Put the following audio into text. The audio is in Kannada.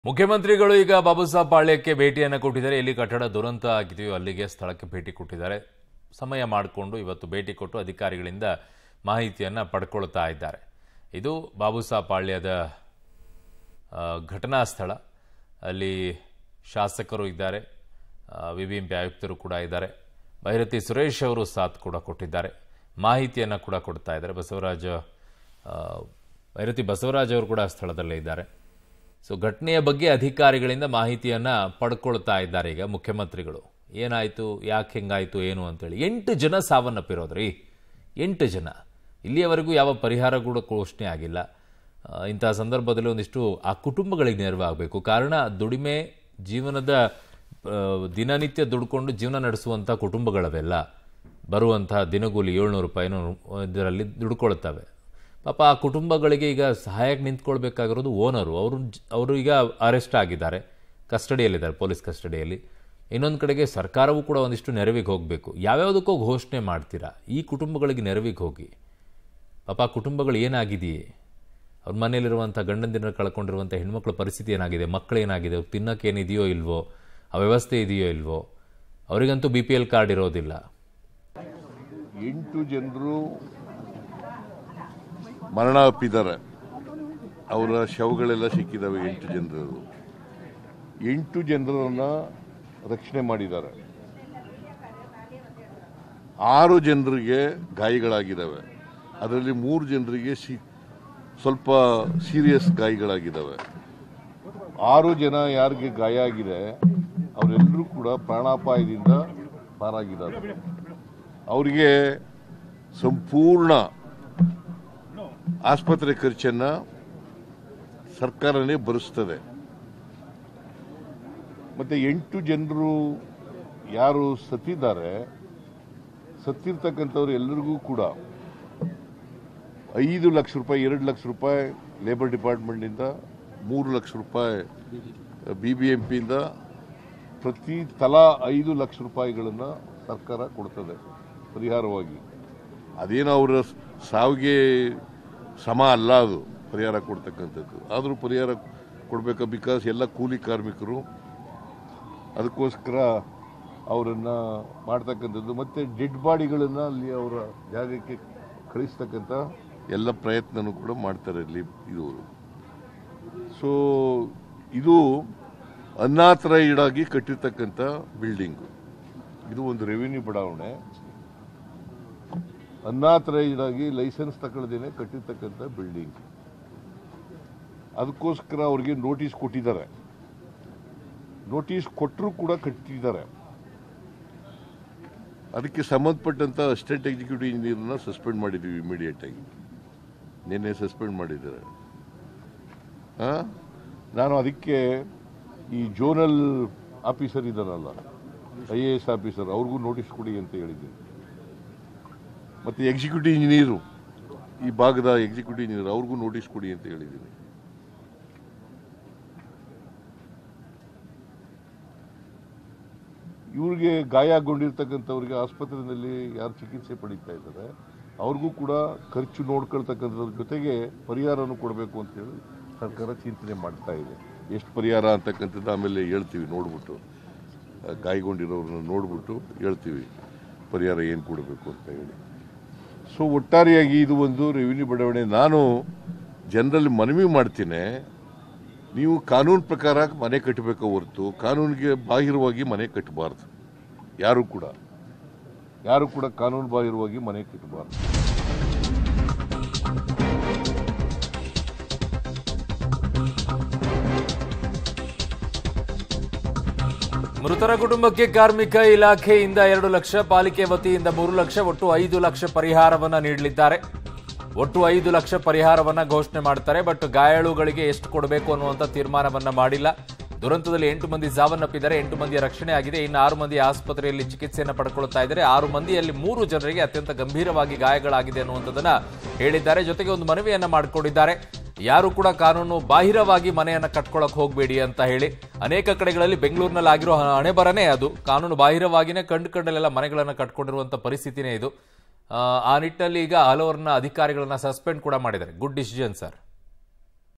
ಮುಖ್ಯಮಂತ್ರಿಗಳು ಈಗ ಬಾಬುಸಾಹ್ ಪಾಳ್ಯಕ್ಕೆ ಭೇಟಿಯನ್ನು ಕೊಟ್ಟಿದ್ದಾರೆ ಎಲ್ಲಿ ಕಟ್ಟಡ ದುರಂತ ಆಗಿದೆಯೋ ಅಲ್ಲಿಗೆ ಸ್ಥಳಕ್ಕೆ ಭೇಟಿ ಕೊಟ್ಟಿದ್ದಾರೆ ಸಮಯ ಮಾಡಿಕೊಂಡು ಇವತ್ತು ಭೇಟಿ ಕೊಟ್ಟು ಅಧಿಕಾರಿಗಳಿಂದ ಮಾಹಿತಿಯನ್ನು ಪಡ್ಕೊಳ್ತಾ ಇದ್ದಾರೆ ಇದು ಬಾಬುಸಾಹ್ ಪಾಳ್ಯದ ಆ, ಘಟನಾ ಸ್ಥಳ ಅಲ್ಲಿ ಶಾಸಕರು ಇದ್ದಾರೆ ವಿಬಿಎಂಪಿ ಆಯುಕ್ತರು ಕೂಡ ಇದ್ದಾರೆ ಭೈರತಿ ಸುರೇಶ್ ಅವರು ಸಾಥ್ ಕೂಡ ಕೊಟ್ಟಿದ್ದಾರೆ ಮಾಹಿತಿಯನ್ನು ಕೂಡ ಕೊಡ್ತಾ ಇದ್ದಾರೆ ಬಸವರಾಜ ಆ, ಭೈರತಿ ಬಸವರಾಜ್ ಅವರು ಕೂಡ ಸ್ಥಳದಲ್ಲೇ ಇದ್ದಾರೆ ಸೊ ಘಟನೆಯ ಬಗ್ಗೆ ಅಧಿಕಾರಿಗಳಿಂದ ಮಾಹಿತಿಯನ್ನು ಪಡ್ಕೊಳ್ತಾ ಇದ್ದಾರೆ ಈಗ ಮುಖ್ಯಮಂತ್ರಿಗಳು ಏನಾಯಿತು ಯಾಕೆ ಹೆಂಗಾಯಿತು ಏನು ಅಂತೇಳಿ ಎಂಟು ಜನ ಸಾವನ್ನಪ್ಪಿರೋದ್ರಿ ಎಂಟು ಜನ ಇಲ್ಲಿಯವರೆಗೂ ಯಾವ ಪರಿಹಾರ ಕೂಡ ಘೋಷಣೆ ಆಗಿಲ್ಲ ಆ, ಇಂತಹ ಸಂದರ್ಭದಲ್ಲಿ ಒಂದಿಷ್ಟು ಆ ಕುಟುಂಬಗಳಿಗೆ ನೆರವಾಗಬೇಕು ಕಾರಣ ದುಡಿಮೆ ಜೀವನದ ಆ, ದಿನನಿತ್ಯ ದುಡ್ಕೊಂಡು ಜೀವನ ನಡೆಸುವಂಥ ಕುಟುಂಬಗಳವೆಲ್ಲ ಬರುವಂತಹ ದಿನಗೂಲಿ ಏಳ್ನೂರು ರೂಪಾಯಿನೂ ಇದರಲ್ಲಿ ದುಡ್ಕೊಳ್ತವೆ ಪಾಪ ಆ ಕುಟುಂಬಗಳಿಗೆ ಈಗ ಸಹಾಯಕ್ಕೆ ನಿಂತ್ಕೊಳ್ಬೇಕಾಗಿರೋದು ಓನರು ಅವರು ಅವರು ಈಗ ಅರೆಸ್ಟ್ ಆಗಿದ್ದಾರೆ ಕಸ್ಟಡಿಯಲ್ಲಿದ್ದಾರೆ ಪೊಲೀಸ್ ಕಸ್ಟಡಿಯಲ್ಲಿ ಇನ್ನೊಂದು ಕಡೆಗೆ ಸರ್ಕಾರವೂ ಕೂಡ ಒಂದಿಷ್ಟು ನೆರವಿಗೆ ಹೋಗಬೇಕು ಯಾವ್ಯಾವುದಕ್ಕೋ ಘೋಷಣೆ ಮಾಡ್ತೀರಾ ಈ ಕುಟುಂಬಗಳಿಗೆ ನೆರವಿಗೆ ಹೋಗಿ ಪಾಪ ಆ ಕುಟುಂಬಗಳು ಏನಾಗಿದೆಯೇ ಅವ್ರ ಮನೇಲಿರುವಂಥ ಗಂಡಂದಿನ ಕಳ್ಕೊಂಡಿರುವಂಥ ಹೆಣ್ಮಕ್ಳ ಪರಿಸ್ಥಿತಿ ಏನಾಗಿದೆ ಮಕ್ಕಳು ಏನಾಗಿದೆ ಅವ್ರಿಗೆ ತಿನ್ನಕ್ಕೆ ಏನಿದೆಯೋ ಇಲ್ವೋ ಆ ವ್ಯವಸ್ಥೆ ಇದೆಯೋ ಇಲ್ವೋ ಅವರಿಗಂತೂ ಬಿ ಪಿ ಎಲ್ ಕಾರ್ಡ್ ಇರೋದಿಲ್ಲ ಎಂಟು ಜನರು ಮರಣ ಅಪ್ಪಿದ್ದಾರೆ ಅವರ ಶವಗಳೆಲ್ಲ ಸಿಕ್ಕಿದಾವೆ ಎಂಟು ಜನರದು ಎಂಟು ಜನರನ್ನ ರಕ್ಷಣೆ ಮಾಡಿದ್ದಾರೆ ಆರು ಜನರಿಗೆ ಗಾಯಗಳಾಗಿದ್ದಾವೆ ಅದರಲ್ಲಿ ಮೂರು ಜನರಿಗೆ ಸಿ ಸ್ವಲ್ಪ ಸೀರಿಯಸ್ ಗಾಯಗಳಾಗಿದ್ದಾವೆ ಆರು ಜನ ಯಾರಿಗೆ ಗಾಯ ಆಗಿದೆ ಅವರೆಲ್ಲರೂ ಕೂಡ ಪ್ರಾಣಾಪಾಯದಿಂದ ಪಾರಾಗಿದ್ದಾರೆ ಅವರಿಗೆ ಸಂಪೂರ್ಣ ಆಸ್ಪತ್ರೆ ಖರ್ಚನ್ನ ಸರ್ಕಾರನೇ ಭರಿಸ್ತದೆ ಮತ್ತೆ ಎಂಟು ಜನರು ಯಾರು ಸತ್ತಿದ್ದಾರೆ ಸತ್ತಿರ್ತಕ್ಕಂಥವ್ರು ಎಲ್ಲರಿಗೂ ಕೂಡ ಐದು ಲಕ್ಷ ರೂಪಾಯಿ ಎರಡು ಲಕ್ಷ ರೂಪಾಯಿ ಲೇಬರ್ ಡಿಪಾರ್ಟ್ಮೆಂಟ್ನಿಂದ ಮೂರು ಲಕ್ಷ ರೂಪಾಯಿ ಬಿ ಬಿ ಎಂ ಪಿಯಿಂದ ಪ್ರತಿ ತಲಾ ಐದು ಲಕ್ಷ ರೂಪಾಯಿಗಳನ್ನು ಸರ್ಕಾರ ಕೊಡ್ತದೆ ಪರಿಹಾರವಾಗಿ ಅದೇನೋ ಅವರ ಸಾವಿಗೆ ಸಮ ಅಲ್ಲ ಅದು ಪರಿಹಾರ ಕೊಡ್ತಕ್ಕಂಥದ್ದು ಆದರೂ ಪರಿಹಾರ ಕೊಡಬೇಕು ಬಿಕಾಸ್ ಎಲ್ಲ ಕೂಲಿ ಕಾರ್ಮಿಕರು ಅದಕ್ಕೋಸ್ಕರ ಅವರನ್ನು ಮಾಡ್ತಕ್ಕಂಥದ್ದು ಮತ್ತು ಡೆಡ್ ಬಾಡಿಗಳನ್ನು ಅಲ್ಲಿ ಅವರ ಜಾಗಕ್ಕೆ ಕಳಿಸ್ತಕ್ಕಂಥ ಎಲ್ಲ ಪ್ರಯತ್ನನೂ ಕೂಡ ಮಾಡ್ತಾರೆ ಇಲ್ಲಿ ಇದು ಸೊ ಇದು ಅನ್ನಾಥರೈಡ್ ಆಗಿ ಕಟ್ಟಿರ್ತಕ್ಕಂಥ ಬಿಲ್ಡಿಂಗು ಇದು ಒಂದು ರೆವಿನ್ಯೂ ಬಡಾವಣೆ ಅನ್ನಾಥರೈಸ್ಡ್ ಆಗಿ ಲೈಸೆನ್ಸ್ ತಗೊಳ್ದೇನೆ ಕಟ್ಟಿರ್ತಕ್ಕಂಥ ಬಿಲ್ಡಿಂಗ್ ಅದಕ್ಕೋಸ್ಕರ ಅವ್ರಿಗೆ ನೋಟಿಸ್ ಕೊಟ್ಟಿದ್ದಾರೆ ನೋಟಿಸ್ ಕೊಟ್ಟರು ಕೂಡ ಕಟ್ಟಿದ್ದಾರೆ ಅದಕ್ಕೆ ಸಂಬಂಧಪಟ್ಟಂತ ಅಸಿಸ್ಟೆಂಟ್ ಎಕ್ಸಿಕ್ಯೂಟಿವ್ ಇಂಜಿನಿಯರ್ನ ಸಸ್ಪೆಂಡ್ ಮಾಡಿದ್ದೀವಿ ಇಮಿಡಿಯೇಟ್ ಆಗಿ ನಿನ್ನೆ ಸಸ್ಪೆಂಡ್ ಮಾಡಿದ್ದಾರೆ ಆ? ನಾನು ಅದಕ್ಕೆ ಈ ಜೋನಲ್ ಆಫೀಸರ್ ಇದ್ದಾರಲ್ಲ ಐ ಎ ಎಸ್ ಆಫೀಸರ್ ಅವ್ರಿಗೂ ನೋಟಿಸ್ ಕೊಡಿ ಅಂತ ಹೇಳಿದ್ದೀನಿ ಮತ್ತೆ ಎಕ್ಸಿಕ್ಯೂಟಿವ್ ಇಂಜಿನಿಯರು ಈ ಭಾಗದ ಎಕ್ಸಿಕ್ಯೂಟಿವ್ ಇಂಜಿನಿಯರ್ ಅವ್ರಿಗೂ ನೋಟಿಸ್ ಕೊಡಿ ಅಂತ ಹೇಳಿದ್ದೀನಿ ಇವ್ರಿಗೆ ಗಾಯ ಆಗೊಂಡಿರ್ತಕ್ಕಂಥವ್ರಿಗೆ ಆಸ್ಪತ್ರೆಯಲ್ಲಿ ಯಾರು ಚಿಕಿತ್ಸೆ ಪಡೀತಾ ಇದ್ದಾರೆ ಅವ್ರಿಗೂ ಕೂಡ ಖರ್ಚು ನೋಡ್ಕೊಳ್ತಕ್ಕಂಥದ್ರ ಜೊತೆಗೆ ಪರಿಹಾರನೂ ಕೊಡಬೇಕು ಅಂತೇಳಿ ಸರ್ಕಾರ ಚಿಂತನೆ ಮಾಡ್ತಾ ಇದೆ ಎಷ್ಟು ಪರಿಹಾರ ಅಂತಕ್ಕಂಥದ್ದು ಆಮೇಲೆ ಹೇಳ್ತೀವಿ ನೋಡ್ಬಿಟ್ಟು ಆ, ಗಾಯಗೊಂಡಿರೋರನ್ನ ನೋಡ್ಬಿಟ್ಟು ಹೇಳ್ತೀವಿ ಪರಿಹಾರ ಏನು ಕೊಡಬೇಕು ಅಂತ ಹೇಳಿ ಸೊ ಒಟ್ಟಾರೆಯಾಗಿ ಇದು ಒಂದು ರೆವಿನ್ಯೂ ಬಡಾವಣೆ ನಾನು ಜನರಲ್ಲಿ ಮನವಿ ಮಾಡ್ತೀನಿ ನೀವು ಕಾನೂನು ಪ್ರಕಾರ ಮನೆ ಕಟ್ಟಬೇಕು ಹೊರತು ಕಾನೂನಿಗೆ ಬಾಹಿರವಾಗಿ ಮನೆ ಕಟ್ಟಬಾರ್ದು ಯಾರು ಕೂಡ ಯಾರು ಕೂಡ ಕಾನೂನು ಬಾಹಿರವಾಗಿ ಮನೆ ಕಟ್ಟಬಾರ್ದು ಮೃತರ ಕುಟುಂಬಕ್ಕೆ ಕಾರ್ಮಿಕ ಇಲಾಖೆಯಿಂದ ಎರಡು ಲಕ್ಷ ಪಾಲಿಕೆ ವತಿಯಿಂದ ಮೂರು ಲಕ್ಷ ಒಟ್ಟು ಐದು ಲಕ್ಷ ಪರಿಹಾರವನ್ನ ನೀಡಲಿದ್ದಾರೆ ಒಟ್ಟು ಐದು ಲಕ್ಷ ಪರಿಹಾರವನ್ನ ಘೋಷಣೆ ಮಾಡ್ತಾರೆ ಬಟ್ ಗಾಯಾಳುಗಳಿಗೆ ಎಷ್ಟು ಕೊಡಬೇಕು ಅನ್ನುವಂಥ ತೀರ್ಮಾನವನ್ನ ಮಾಡಿಲ್ಲ ದುರಂತದಲ್ಲಿ ಎಂಟು ಮಂದಿ ಸಾವನ್ನಪ್ಪಿದ್ದಾರೆ ಎಂಟು ಮಂದಿಯ ರಕ್ಷಣೆ ಆಗಿದೆ ಇನ್ನು ಆರು ಮಂದಿ ಆಸ್ಪತ್ರೆಯಲ್ಲಿ ಚಿಕಿತ್ಸೆಯನ್ನು ಪಡ್ಕೊಳ್ತಾ ಇದ್ದಾರೆ ಆರು ಮಂದಿಯಲ್ಲಿ ಮೂರು ಜನರಿಗೆ ಅತ್ಯಂತ ಗಂಭೀರವಾಗಿ ಗಾಯಗಳಾಗಿದೆ ಅನ್ನುವಂಥದ್ದನ್ನ ಹೇಳಿದ್ದಾರೆ ಜೊತೆಗೆ ಒಂದು ಮನವಿಯನ್ನ ಮಾಡಿಕೊಂಡಿದ್ದಾರೆ ಯಾರು ಕೂಡ ಕಾನೂನು ಬಾಹಿರವಾಗಿ ಮನೆಯನ್ನ ಕಟ್ಕೊಳಕ್ ಹೋಗಬೇಡಿ ಅಂತ ಹೇಳಿ ಅನೇಕ ಕಡೆಗಳಲ್ಲಿ ಬೆಂಗಳೂರಿನಲ್ಲಿ ಆಗಿರೋ ಹಣೆ ಬರನೇ ಅದು ಕಾನೂನು ಬಾಹಿರವಾಗಿನೇ ಕಂಡು ಕಂಡಲ್ಲೆಲ್ಲ ಮನೆಗಳನ್ನ ಕಟ್ಕೊಂಡಿರುವಂತ ಪರಿಸ್ಥಿತಿನೇ ಇದು ಆ, ಆ ನಿಟ್ಟಿನಲ್ಲಿ ಈಗ ಹಲವರನ್ನ ಅಧಿಕಾರಿಗಳನ್ನ ಸಸ್ಪೆಂಡ್ ಕೂಡ ಮಾಡಿದ್ದಾರೆ ಗುಡ್ ಡಿಸಿಷನ್ ಸರ್